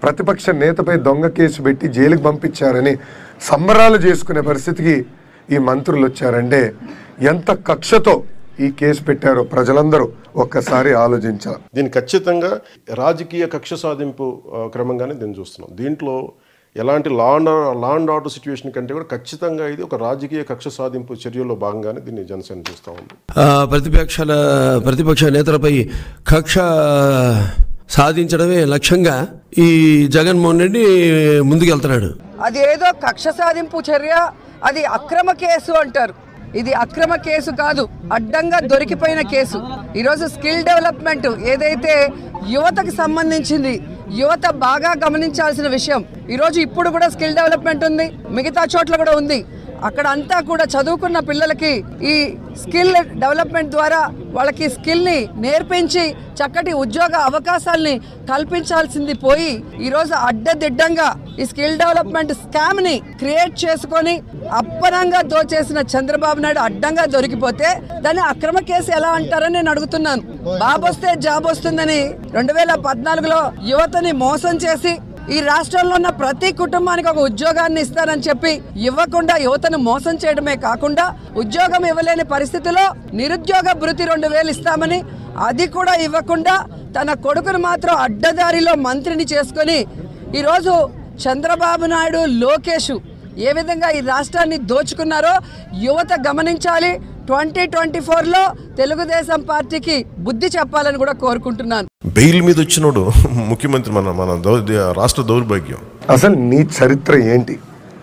ప్రతిపక్ష నేతపై దొంగ కేసు పెట్టి జైలుకు పంపించారని సంబరాలు చేసుకునే పరిస్థితికి ఈ మంత్రులు వచ్చారంటే ఎంత కక్షతో ఈ కేసు పెట్టారో ప్రజలందరూ ఒక్కసారి ఆలోచించాలి దీన్ని ఖచ్చితంగా రాజకీయ కక్ష సాధింపు ఆ, క్రమంగానే దీన్ని చూస్తున్నాం దీంట్లో ఎలాంటి law and law and order situation కంటే కూడా ఖచ్చితంగా ఇది ఒక రాజకీయ కక్ష సాధింపు చర్యల్లో భాగంగానే దీన్ని జనసేన చూస్తూ ఉంది ఆ, ప్రతిపక్షాల ప్రతిపక్ష నేతలపై కక్ష సాధించడమే లక్ష్యంగా ఈ జగన్మోహన్ రెడ్డి ముందుకెళ్తున్నాడు అది ఏదో కక్ష సాధింపు చర్య అది అక్రమ కేసు అంటారు ఇది అక్రమ కేసు కాదు అడ్డంగా దొరికిపోయిన కేసు ఈరోజు స్కిల్ డెవలప్మెంట్ ఏదైతే యువతకు సంబంధించింది యువత బాగా గమనించాల్సిన విషయం ఈరోజు ఇప్పుడు కూడా స్కిల్ డెవలప్మెంట్ ఉంది మిగతా చోట్ల కూడా ఉంది అక్కడ అంతా కూడా చదువుకున్న పిల్లలకి ఈ స్కిల్ డెవలప్మెంట్ ద్వారా వాళ్ళకి స్కిల్ని నేర్పించి చక్కటి ఉద్యోగ అవకాశాలని కల్పించాల్సింది పోయి ఈరోజు అడ్డదిడ్డంగా ఈ స్కిల్ డెవలప్మెంట్ స్కామ్ ని క్రియేట్ చేసుకొని అప్పనంగా దోచేసిన చంద్రబాబు నాయుడు అడ్డంగా దొరికిపోతే దాన్ని అక్రమ కేసు ఎలా అంటారని నేను అడుగుతున్నాను బాబు వస్తే జాబ్ వస్తుందని రెండు వేల పద్నాలుగులో యువతని మోసం చేసి ఈ రాష్ట్రంలో ఉన్న ప్రతి కుటుంబానికి ఒక ఉద్యోగాన్ని ఇస్తారని చెప్పి ఇవ్వకుండా యువతను మోసం చేయడమే కాకుండా ఉద్యోగం ఇవ్వలేని పరిస్థితిలో నిరుద్యోగ భృతి రెండు వేలు ఇస్తామని అది కూడా ఇవ్వకుండా తన కొడుకును మాత్రం అడ్డదారిలో మంత్రిని చేసుకొని ఈరోజు చంద్రబాబు నాయుడు లోకేష్ ఏ విధంగా ఈ రాష్ట్రాన్ని దోచుకున్నారో యువత గమనించాలి ట్వంటీ ట్వంటీ ఫోర్లో తెలుగుదేశం పార్టీకి బుద్ధి చెప్పాలని కూడా కోరుకుంటున్నాను బెయిల్ మీద వచ్చినోడు ముఖ్యమంత్రి మన మన దౌ- రాష్ట్ర దౌర్భాగ్యం అసలు నీ చరిత్ర ఏంటి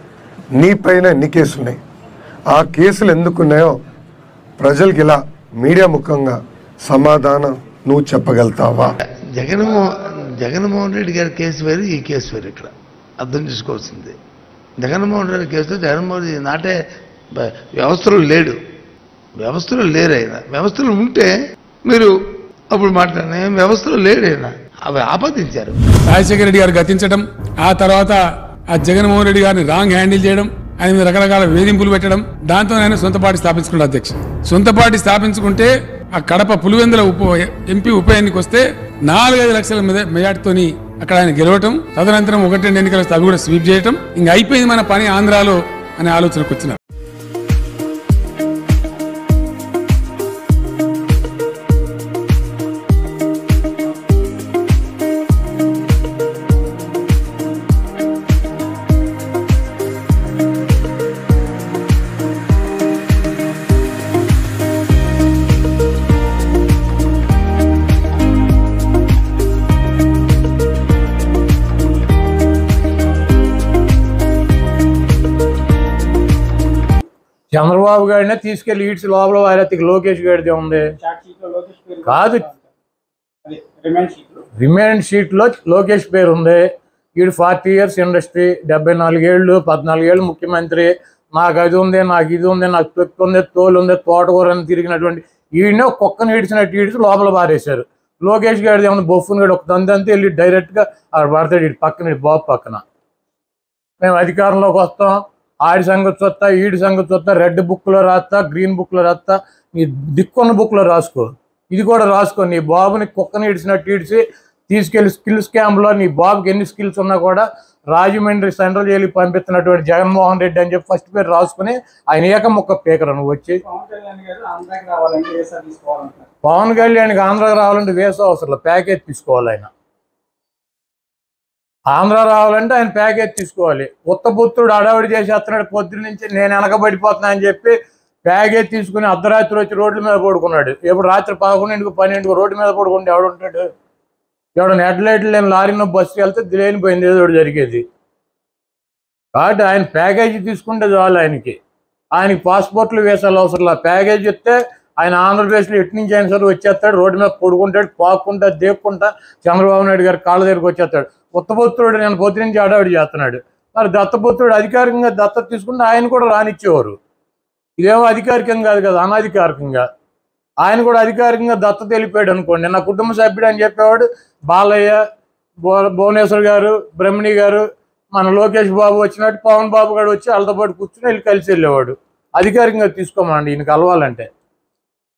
నీ పైన ఎన్ని కేసులు ఉన్నాయి ఆ కేసులు ఎందుకున్నాయో ప్రజలకి ఇలా మీడియా ముఖంగా సమాధానం నువ్వు చెప్పగలుగుతావా జగన్మోహన్ జగన్మోహన్ రెడ్డి గారి కేసు వేరు ఈ కేసు వేరు ఇక్కడ అర్థం చేసుకోవాల్సింది జగన్మోహన్ రెడ్డి కేసులో జగన్మోహన్ రెడ్డి నాటే బ- వ్యవస్థలో లేడు వ్యవస్థలో లేరు ఆయన వ్యవస్థలో ఉంటే మీరు అప్పుడు మాట్లాడిన వ్యవస్థలో లేడు ఆయన అవి ఆపాదించారు రాజశేఖర రెడ్డి గారు గతించడం ఆ తర్వాత ఆ జగన్మోహన్ రెడ్డి గారిని రాంగ్ హ్యాండిల్ చేయడం ఆయన మీద రకరకాల వేధింపులు పెట్టడం దాంతో ఆయన సొంత పార్టీ స్థాపించుకున్నాడు అధ్యక్ష సొంత పార్టీ స్థాపించుకుంటే ఆ కడప పులివెందుల ఉప ఎంపీ ఉప ఎన్నిక వస్తే నాలుగైదు లక్షల మీద మెజార్టీతోని అక్కడ ఆయన గెలవటం తదనంతరం ఒకటి రెండు ఎన్నికలు వస్తే అవి కూడా స్వీప్ చేయటం ఇంక అయిపోయింది మన పని ఆంధ్రాలో అనే ఆలోచనకు వచ్చినారు చంద్రబాబు గారినే తీసుకెళ్లి ఈడ్స్ లోపల వారెత్తికి లోకేష్ గారిది ఉంది కాదు రిమైండ్ షీట్ లో లోకేష్ పేరు ఉంది వీడు ఫార్టీ ఇయర్స్ ఇండస్ట్రీ డెబ్బై నాలుగేళ్ళు పద్నాలుగేళ్ళు ముఖ్యమంత్రి నాకు అది ఉంది నాకు ఇది ఉంది నాకు తొక్కు ఉంది తోలు ఉంది తోటకూర అని తిరిగినటువంటి ఈయనే కుక్కను ఈడ్చినట్టు ఈడ్చి లోపల పారేశారు లోకేష్ గారిది ఏమన్నా బొఫ్ఫున్ గడు ఒక దంతంతా వెళ్ళి డైరెక్ట్ గా ఆడ పడతాడు ఇటు పక్కన ఇటు బాబు పక్కన మేము అధికారంలోకి వస్తాం ఆడి సంగతి చూస్తా ఈడి సంగతి చూస్తా రెడ్ బుక్లో రాస్తా గ్రీన్ బుక్లో రాస్తా నీ దిక్కున్న బుక్లో రాసుకో ఇది కూడా రాసుకో నీ బాబుని కుక్కని ఇడిచినట్టు ఇడిచి తీసుకెళ్లి స్కిల్ స్కామ్లో నీ బాబుకి ఎన్ని స్కిల్స్ ఉన్నా కూడా రాజమండ్రి సెంట్రల్ జైలుకి పంపిస్తున్నటువంటి జగన్మోహన్ రెడ్డి అని చెప్పి ఫస్ట్ పేరు రాసుకుని ఆయన ఏక ముక్క పీకరు నువ్వు వచ్చి పవన్ కళ్యాణ్కి ఆంధ్రాకి రావాలంటే వేసే అవసరం లేదు. ప్యాకేజ్ తీసుకోవాలి ఆయన ఆంధ్ర రావాలంటే ఆయన ప్యాకేజ్ తీసుకోవాలి ఉత్తపుత్రుడు అడవిడి చేసేస్తున్నాడు పొద్దున్న నుంచి నేను వెనకబడిపోతున్నా అని చెప్పి ప్యాకేజ్ తీసుకుని అర్ధరాత్రి వచ్చి రోడ్ల మీద పడుకున్నాడు ఎప్పుడు రాత్రి పదకొండింటికి పన్నెండుకు రోడ్డు మీద పడుకుంటే ఎవడు ఉంటాడు ఎవడ హెడ్ లైట్లు లేని లారీలో బస్సుకి వెళ్తే లేనిపోయింది ఏదో ఒకటి జరిగేది కాబట్టి ఆయన ప్యాకేజీ తీసుకుంటే చాలు ఆయనకి ఆయనకి పాస్పోర్ట్లు వేసాలి అవసరం లేదు ప్యాకేజ్ ఇస్తే ఆయన ఆంధ్రప్రదేశ్లో ఎటు నుంచి అయినా సరే వచ్చేస్తాడు రోడ్డు మీద పడుకుంటాడు పాక్కుంటా దేక్కుంటా చంద్రబాబు నాయుడు గారి కాళ్ళ దగ్గరికి వచ్చేస్తాడు ఉత్తపుత్రుడు నేను పొద్దు నుంచి అడావిడి చేస్తున్నాడు మరి దత్తపుత్రుడు అధికారికంగా దత్తత తీసుకుంటే ఆయన కూడా రానిచ్చేవారు ఇదేమో అధికారికంగా కాదు కదా అనధికారికంగా ఆయన కూడా అధికారికంగా దత్తత వెళ్ళిపోయాడు అనుకోండి నా కుటుంబ సభ్యుడు అని చెప్పేవాడు బాలయ్య భువ భువనేశ్వర్ గారు బ్రహ్మణి గారు మన లోకేష్ బాబు వచ్చినట్టు పవన్ బాబు గారు వచ్చి వాళ్ళతో పాటు కూర్చుని వెళ్ళి కలిసి వెళ్ళేవాడు అధికారికంగా తీసుకోమండి ఈయనకి కలవాలంటే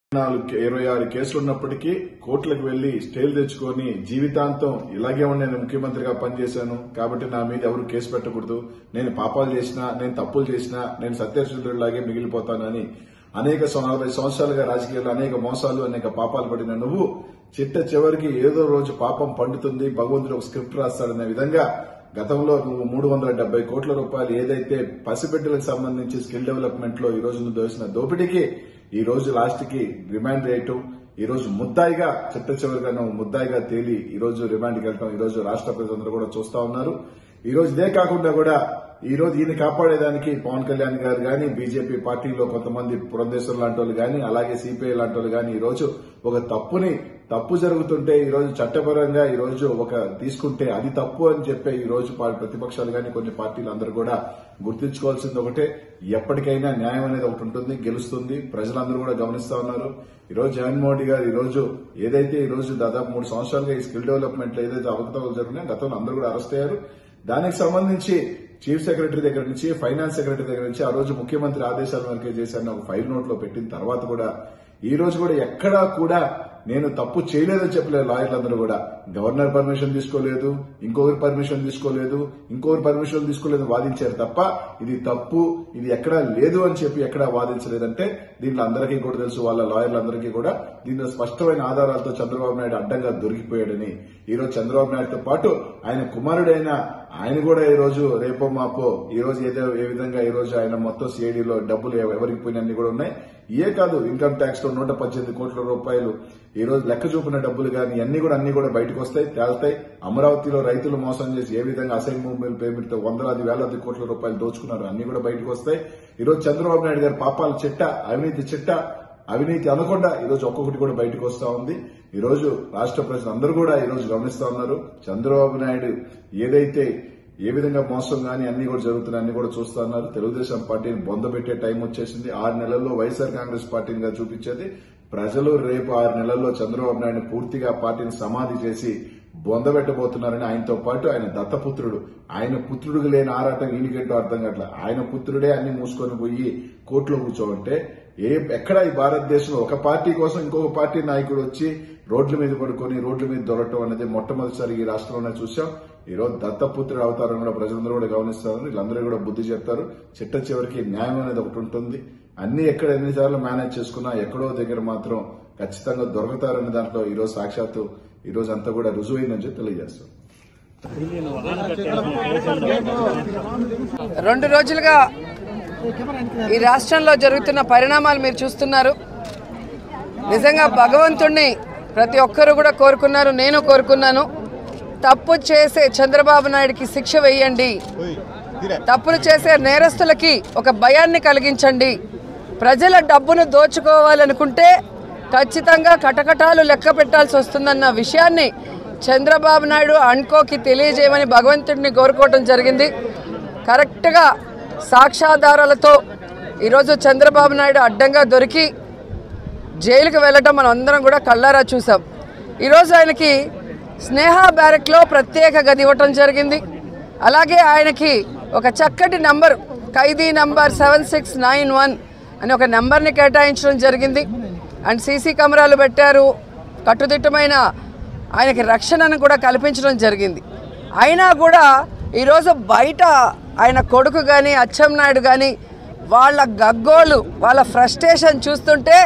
నాలుగు ఇరవై ఆరు కేసులు ఉన్నప్పటికీ కోర్టులకు వెళ్లి స్టేలు తెచ్చుకొని జీవితాంతం ఇలాగే ఉండి నేను ముఖ్యమంత్రిగా పనిచేశాను కాబట్టి నా మీద ఎవరు కేసు పెట్టకూడదు నేను పాపాలు చేసినా నేను తప్పులు చేసినా నేను సత్యశుద్ధుడిలాగే మిగిలిపోతానని అనేక సం- నలభై సంవత్సరాలుగా రాజకీయాల్లో అనేక మోసాలు అనేక పాపాలు పడిన నువ్వు చిట్ట చివరికి ఏదో రోజు పాపం పండుతుంది భగవంతుడు ఒక స్క్రిప్ట్ రాస్తాడనే విధంగా గతంలో నువ్వు మూడు వందల డెబ్బై కోట్ల రూపాయలు ఏదైతే పసిబిడ్డలకు సంబంధించి స్కిల్ డెవలప్మెంట్ లో ఈ రోజు నువ్వు దోసిన దోపిడీకి ఈ రోజు లాస్ట్ కి రిమాండ్ రేయటం ఈ రోజు ముద్దాయిగా చిట్ట చివరిగా నువ్వు ముద్దాయిగా తేలి ఈ రోజు రిమాండ్కి వెళ్ళటం ఈ రోజు రాష్ట్ర ప్రజలందరూ కూడా చూస్తా ఉన్నారు ఈ రోజు ఇదే కాకుండా కూడా ఈ రోజు ఈయన కాపాడేదానికి పవన్ కళ్యాణ్ గారు గాని బీజేపీ పార్టీలో కొంతమంది పురంధేశ్వర్ లాంటి వాళ్ళు గాని అలాగే సిపిఐ లాంటి వాళ్ళు గాని ఈ రోజు ఒక తప్పుని తప్పు జరుగుతుంటే ఈ రోజు చట్టపరంగా ఈ రోజు ఒక తీసుకుంటే అది తప్పు అని చెప్పే ఈ రోజు పా- ప్రతిపక్షాలు గాని కొన్ని పార్టీలు అందరూ కూడా గుర్తుంచుకోవాల్సింది ఒకటే ఎప్పటికైనా న్యాయం అనేది ఒకటి ఉంటుంది గెలుస్తుంది ప్రజలందరూ కూడా గమనిస్తా ఉన్నారు ఈ రోజు జగన్మోహన్ రెడ్డి గారు ఈ రోజు ఏదైతే ఈ రోజు దాదాపు మూడు సంవత్సరాలుగా ఈ స్కిల్ డెవలప్మెంట్ లో ఏదైతే అవకతవకలు జరిగినాయో గతంలో అందరూ కూడా అరెస్ట్ అయ్యారు దానికి సంబంధించి చీఫ్ సెక్రటరీ దగ్గర నుంచి ఫైనాన్స్ సెక్రటరీ దగ్గర నుంచి ఆ రోజు ముఖ్యమంత్రి ఆదేశాల మేరకే చేశారని ఒక ఫైల్ నోట్ లో పెట్టిన తర్వాత కూడా ఈ రోజు కూడా ఎక్కడా కూడా నేను తప్పు చేయలేదని చెప్పలేదు లాయర్లందరూ కూడా గవర్నర్ పర్మిషన్ తీసుకోలేదు ఇంకొకరి పర్మిషన్ తీసుకోలేదు ఇంకొకరి పర్మిషన్ తీసుకోలేదు వాదించారు తప్ప ఇది తప్పు ఇది ఎక్కడా లేదు అని చెప్పి ఎక్కడా వాదించలేదంటే దీంట్లో అందరికీ కూడా తెలుసు వాళ్ళ లాయర్లందరికీ కూడా దీంట్లో స్పష్టమైన ఆధారాలతో చంద్రబాబు నాయుడు అడ్డంగా దొరికిపోయాడని ఈ రోజు చంద్రబాబు నాయుడుతో పాటు ఆయన కుమారుడైన ఆయన కూడా ఈ రోజు రేపో మాపో ఈ రోజు ఏదో ఏ విధంగా ఈ రోజు ఆయన మొత్తం సిఐడిలో డబ్బులు ఎవ- ఎవరికి పోయినన్ని కూడా ఉన్నాయి ఏ కాదు ఇన్కమ్ ట్యాక్స్ లో నూట పద్దెనిమిది కోట్ల రూపాయలు ఈ రోజు లెక్క చూపిన డబ్బులు కానీ అన్ని కూడా అన్ని కూడా బయటకు వస్తాయి తేల్తాయి అమరావతిలో రైతులు మోసం చేసి ఏ విధంగా అసైన్ మూవ్మెంట్ పేమెంట్ తో వందలాది వేలాది కోట్ల రూపాయలు దోచుకున్నారు అన్ని కూడా బయటకు వస్తాయి ఈ రోజు చంద్రబాబు నాయుడు గారి పాపాల చిట్ట అవినీతి చిట్ట అవినీతి అనకుండా ఈ రోజు ఒక్కొక్కటి కూడా బయటకు వస్తా ఉంది ఈ రోజు రాష్ట్ర ప్రజలందరూ కూడా ఈ రోజు గమనిస్తా ఉన్నారు చంద్రబాబు నాయుడు ఏదైతే ఏ విధంగా మోసం గానీ అన్ని కూడా జరుగుతున్నాయి అన్ని కూడా చూస్తా ఉన్నారు తెలుగుదేశం పార్టీని బొందబెట్టే టైం వచ్చేసింది ఆరు నెలల్లో వైఎస్ఆర్ కాంగ్రెస్ పార్టీనిగా చూపించేది ప్రజలు రేపు ఆరు నెలల్లో చంద్రబాబు నాయుడు పూర్తిగా పార్టీని సమాధి చేసి బొందబెట్టబోతున్నారని ఆయనతో పాటు ఆయన దత్తపుత్రుడు ఆయన పుత్రుడికి లేని ఆరాటం ఈయనకేంటో అర్థం కావట్లేదు ఆయన పుత్రుడే అన్ని మూసుకొని పోయి కోర్టులో కూర్చోవంటే ఏ ఎక్కడ ఈ భారతదేశంలో ఒక పార్టీ కోసం ఇంకొక పార్టీ నాయకుడు వచ్చి రోడ్ల మీద పడుకొని రోడ్ల మీద దొరకటం అనేది మొట్టమొదటిసారి ఈ రాష్ట్రంలోనే చూశాం ఈ రోజు దత్తపుత్రుడు అవతారం కూడా ప్రజలందరూ కూడా గమనిస్తారు వీళ్ళందరూ కూడా బుద్ధి చెప్తారు చిట్ట చివరికి న్యాయం అనేది ఒకటి ఉంటుంది అన్ని ఎక్కడ ఎన్నిసార్లు మేనేజ్ చేసుకున్నా ఎక్కడో దగ్గర మాత్రం ఖచ్చితంగా దొరుకుతారనే దాంట్లో ఈ రోజు సాక్షాత్తు ఈ రోజు అంతా కూడా రుజువైందని చెప్పి తెలియజేస్తాం రెండు రోజులుగా ఈ రాష్ట్రంలో జరుగుతున్న పరిణామాలు మీరు చూస్తున్నారు నిజంగా భగవంతుణ్ణి ప్రతి ఒక్కరూ కూడా కోరుకున్నారు నేను కోరుకున్నాను తప్పు చేసే చంద్రబాబు నాయుడికి శిక్ష వేయండి తప్పులు చేసే నేరస్తులకి ఒక భయాన్ని కలిగించండి ప్రజల డబ్బును దోచుకోవాలనుకుంటే ఖచ్చితంగా కటకటాలు లెక్క పెట్టాల్సి వస్తుందన్న విషయాన్ని చంద్రబాబు నాయుడు అన్కోకి తెలియజేయమని భగవంతుడిని కోరుకోవడం జరిగింది కరెక్ట్గా సాక్ష్యాధారాలతో ఈరోజు చంద్రబాబు నాయుడు అడ్డంగా దొరికి జైలుకి వెళ్ళటం మనం అందరం కూడా కళ్ళారా చూసాం ఈరోజు ఆయనకి స్నేహ బ్యారెక్లో ప్రత్యేక గది ఇవ్వటం జరిగింది అలాగే ఆయనకి ఒక చక్కటి నంబర్ ఖైదీ number seven six nine one అని ఒక నెంబర్ని కేటాయించడం జరిగింది అండ్ సీసీ కెమెరాలు పెట్టారు కట్టుదిట్టమైన ఆయనకి రక్షణను కూడా కల్పించడం జరిగింది అయినా కూడా ఈరోజు బయట ఆయన కొడుకు కానీ అచ్చెన్నాయుడు కానీ వాళ్ళ గగ్గోలు వాళ్ళ ఫ్రస్ట్రేషన్ చూస్తుంటే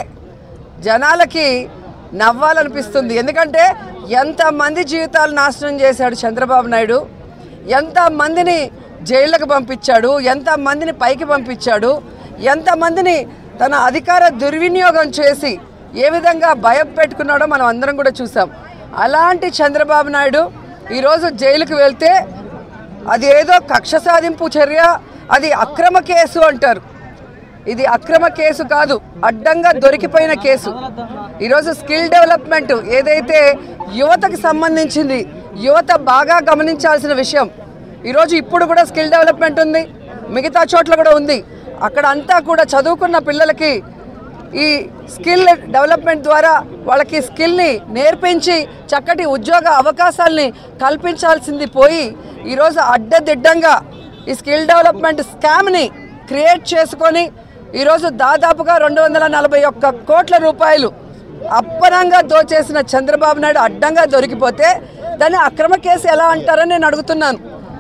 జనాలకి నవ్వాలనిపిస్తుంది ఎందుకంటే ఎంతమంది జీవితాలు నాశనం చేశాడు చంద్రబాబు నాయుడు ఎంతమందిని జైళ్ళకు పంపించాడు ఎంతమందిని పైకి పంపించాడు ఎంతమందిని తన అధికార దుర్వినియోగం చేసి ఏ విధంగా భయం పెట్టుకున్నాడో మనం అందరం కూడా చూసాం అలాంటి చంద్రబాబు నాయుడు ఈరోజు జైలుకు వెళ్తే అది ఏదో కక్ష సాధింపు చర్య అది అక్రమ కేసు అంటారు ఇది అక్రమ కేసు కాదు అడ్డంగా దొరికిపోయిన కేసు ఈరోజు స్కిల్ డెవలప్మెంట్ ఏదైతే యువతకు సంబంధించింది యువత బాగా గమనించాల్సిన విషయం ఈరోజు ఇప్పుడు కూడా స్కిల్ డెవలప్మెంట్ ఉంది మిగతా చోట్ల కూడా ఉంది అక్కడ అంతా కూడా చదువుకున్న పిల్లలకి ఈ స్కిల్ డెవలప్మెంట్ ద్వారా వాళ్ళకి స్కిల్ని నేర్పించి చక్కటి ఉద్యోగ అవకాశాలని కల్పించాల్సింది పోయి ఈరోజు అడ్డదిడ్డంగా ఈ స్కిల్ డెవలప్మెంట్ స్కామ్ని క్రియేట్ చేసుకొని ఈరోజు దాదాపుగా రెండు వందల నలభై ఒక్క కోట్ల రూపాయలు అప్పనంగా దోచేసిన చంద్రబాబు నాయుడు అడ్డంగా దొరికిపోతే దాన్ని అక్రమ కేసు ఎలా అంటారని నేను అడుగుతున్నాను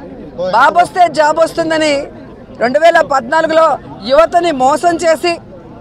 బాబు వస్తే జాబ్ వస్తుందని రెండు వేల పద్నాలుగులో యువతని మోసం చేసి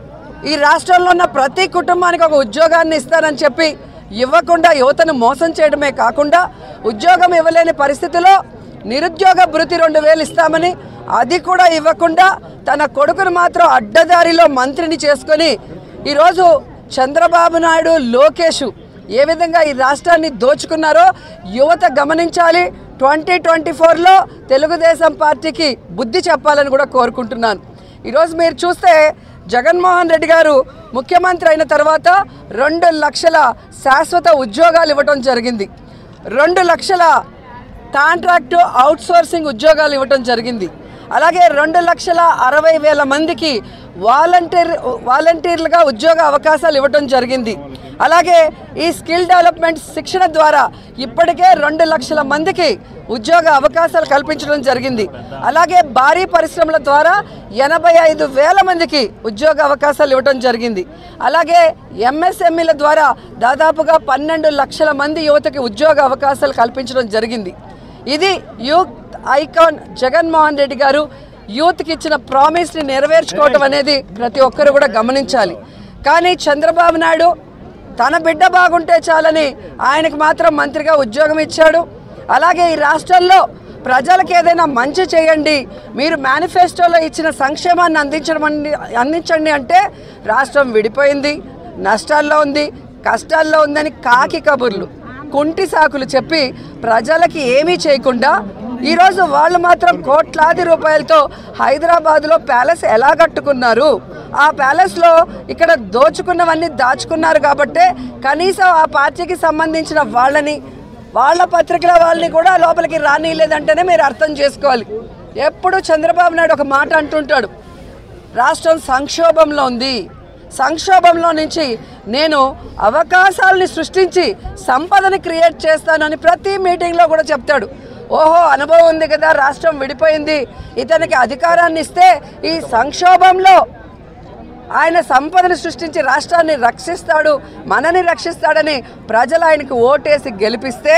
ఈ రాష్ట్రంలో ఉన్న ప్రతి కుటుంబానికి ఒక ఉద్యోగాన్ని ఇస్తానని చెప్పి ఇవ్వకుండా యువతను మోసం చేయడమే కాకుండా ఉద్యోగం ఇవ్వలేని పరిస్థితిలో నిరుద్యోగ భృతి రెండు వేలు ఇస్తామని అది కూడా ఇవ్వకుండా తన కొడుకును మాత్రం అడ్డదారిలో మంత్రిని చేసుకొని ఈరోజు చంద్రబాబు నాయుడు లోకేష్ ఏ విధంగా ఈ రాష్ట్రాన్ని దోచుకున్నారో యువత గమనించాలి ట్వంటీ ట్వంటీ ఫోర్లో తెలుగుదేశం పార్టీకి బుద్ధి చెప్పాలని కూడా కోరుకుంటున్నాను ఈరోజు మీరు చూస్తే జగన్మోహన్ రెడ్డి గారు ముఖ్యమంత్రి అయిన తర్వాత రెండు లక్షల శాశ్వత ఉద్యోగాలు ఇవ్వటం జరిగింది రెండు లక్షల కాంట్రాక్టు అవుట్సోర్సింగ్ ఉద్యోగాలు ఇవ్వటం జరిగింది అలాగే రెండు లక్షల అరవై వేల మందికి వాలంటీర్ వాలంటీర్లుగా ఉద్యోగ అవకాశాలు ఇవ్వటం జరిగింది అలాగే ఈ స్కిల్ డెవలప్మెంట్ శిక్షణ ద్వారా ఇప్పటికే రెండు లక్షల మందికి ఉద్యోగ అవకాశాలు కల్పించడం జరిగింది అలాగే భారీ పరిశ్రమల ద్వారా ఎనభై ఐదు వేల మందికి ఉద్యోగ అవకాశాలు ఇవ్వడం జరిగింది అలాగే ఎంఎస్ఎంఈల ద్వారా దాదాపుగా పన్నెండు లక్షల మంది యువతకి ఉద్యోగ అవకాశాలు కల్పించడం జరిగింది ఇది యూత్ ఐకాన్ జగన్మోహన్ రెడ్డి గారు యూత్కి ఇచ్చిన ప్రామిస్ని నెరవేర్చుకోవటం అనేది ప్రతి ఒక్కరు కూడా గమనించాలి కానీ చంద్రబాబు నాయుడు తన బిడ్డ బాగుంటే చాలని ఆయనకు మాత్రం మంత్రిగా ఉద్యోగం ఇచ్చాడు అలాగే ఈ రాష్ట్రంలో ప్రజలకు ఏదైనా మంచి చేయండి మీరు మేనిఫెస్టోలో ఇచ్చిన సంక్షేమాన్ని అందించడం అండి- అందించండి అంటే రాష్ట్రం విడిపోయింది నష్టాల్లో ఉంది కష్టాల్లో ఉందని కాకి కబుర్లు కుంటి సాకులు చెప్పి ప్రజలకి ఏమీ చేయకుండా ఈరోజు వాళ్ళు మాత్రం కోట్లాది రూపాయలతో హైదరాబాద్లో ప్యాలెస్ ఎలా కట్టుకున్నారు ఆ ప్యాలెస్లో ఇక్కడ దోచుకున్నవన్నీ దాచుకున్నారు కాబట్టే కనీసం ఆ పార్టీకి సంబంధించిన వాళ్ళని వాళ్ళ పత్రికల వాళ్ళని కూడా లోపలికి రానిలేదంటేనే మీరు అర్థం చేసుకోవాలి ఎప్పుడు చంద్రబాబు నాయుడు ఒక మాట అంటుంటాడు రాష్ట్రం సంక్షోభంలో ఉంది సంక్షోభంలో నుంచి నేను అవకాశాలని సృష్టించి సంపదని క్రియేట్ చేస్తానని ప్రతి మీటింగ్లో కూడా చెప్తాడు ఓహో అనుభవం ఉంది కదా రాష్ట్రం విడిపోయింది ఇతనికి అధికారాన్ని ఇస్తే ఈ సంక్షోభంలో ఆయన సంపదను సృష్టించి రాష్ట్రాన్ని రక్షిస్తాడు మనని రక్షిస్తాడని ప్రజలు ఆయనకు ఓటేసి గెలిపిస్తే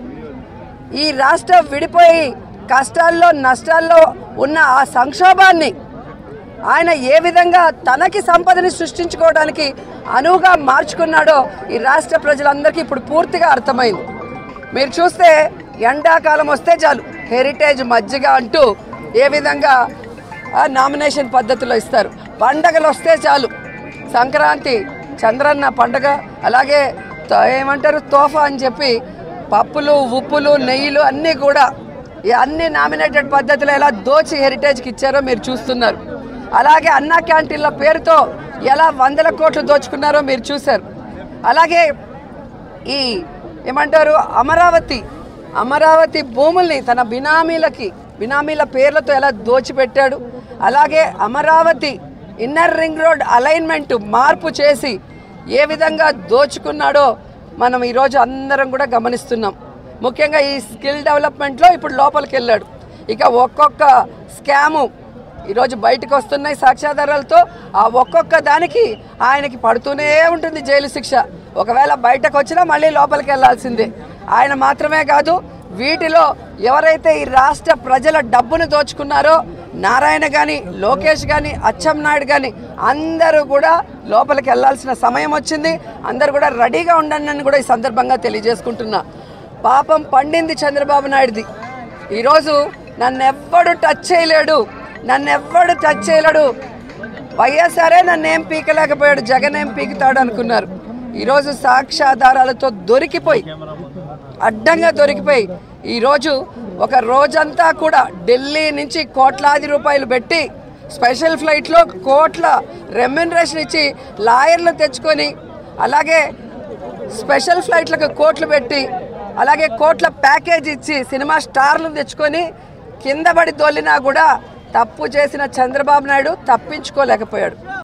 ఈ రాష్ట్రం విడిపోయి కష్టాల్లో నష్టాల్లో ఉన్న ఆ సంక్షోభాన్ని ఆయన ఏ విధంగా తనకి సంపదని సృష్టించుకోవడానికి అనువుగా మార్చుకున్నాడో ఈ రాష్ట్ర ప్రజలందరికీ ఇప్పుడు పూర్తిగా అర్థమైంది మీరు చూస్తే ఎండాకాలం వస్తే చాలు హెరిటేజ్ మజ్జిగ అంటూ ఏ విధంగా ఆ, నామినేషన్ పద్ధతిలో ఇస్తారు పండగలు వస్తే చాలు సంక్రాంతి చంద్రన్న పండగ అలాగే త- ఏమంటారు తోఫా అని చెప్పి పప్పులు ఉప్పులు నెయ్యిలు అన్నీ కూడా ఈ అన్ని నామినేటెడ్ పద్ధతిలో ఎలా దోచి హెరిటేజ్కి ఇచ్చారో మీరు చూస్తున్నారు అలాగే అన్నా క్యాంటీన్ల పేరుతో ఎలా వందల కోట్లు దోచుకున్నారో మీరు చూశారు అలాగే ఈ ఏమంటారు అమరావతి అమరావతి భూముల్ని తన బినామీలకి బినామీల పేర్లతో ఎలా దోచిపెట్టాడు అలాగే Amaravati inner ring road alignment మార్పు చేసి ఏ విధంగా దోచుకున్నాడో మనం ఈరోజు అందరం కూడా గమనిస్తున్నాం ముఖ్యంగా ఈ స్కిల్ డెవలప్మెంట్లో ఇప్పుడు లోపలికి వెళ్ళాడు ఇక ఒక్కొక్క స్కాము ఈరోజు బయటకు వస్తున్నాయి సాక్ష్యాధారాలతో ఆ ఒక్కొక్క దానికి ఆయనకి పడుతూనే ఉంటుంది జైలు శిక్ష ఒకవేళ బయటకు వచ్చినా మళ్ళీ లోపలికి వెళ్ళాల్సిందే ఆయన మాత్రమే కాదు వీటిలో ఎవరైతే ఈ రాష్ట్ర ప్రజల డబ్బును దోచుకున్నారో నారాయణ కానీ లోకేష్ కానీ అచ్చెం నాయుడు కానీ అందరూ కూడా లోపలికి వెళ్ళాల్సిన సమయం వచ్చింది అందరూ కూడా రెడీగా ఉండండి అని కూడా ఈ సందర్భంగా తెలియజేసుకుంటున్నా పాపం పండింది చంద్రబాబు నాయుడుది ఈరోజు నన్నెవ్వడు టచ్ చేయలేడు నన్నెవ్వడు టచ్ చేయలేడు వైఎస్ఆరే నన్ను ఏం పీకలేకపోయాడు జగన్ ఏం పీకుతాడు అనుకున్నారు ఈరోజు సాక్ష్యాధారాలతో దొరికిపోయి అడ్డంగా దొరికిపోయి ఈరోజు ఒక రోజంతా కూడా ఢిల్లీ నుంచి కోట్లాది రూపాయలు పెట్టి స్పెషల్ ఫ్లైట్లో కోట్ల రెమ్యునరేషన్ ఇచ్చి లాయర్లు తెచ్చుకొని అలాగే స్పెషల్ ఫ్లైట్లకు కోట్లు పెట్టి అలాగే కోట్ల ప్యాకేజ్ ఇచ్చి సినిమా స్టార్లు తెచ్చుకొని కింద పడి దొల్లినా కూడా తప్పు చేసిన చంద్రబాబు నాయుడు తప్పించుకోలేకపోయాడు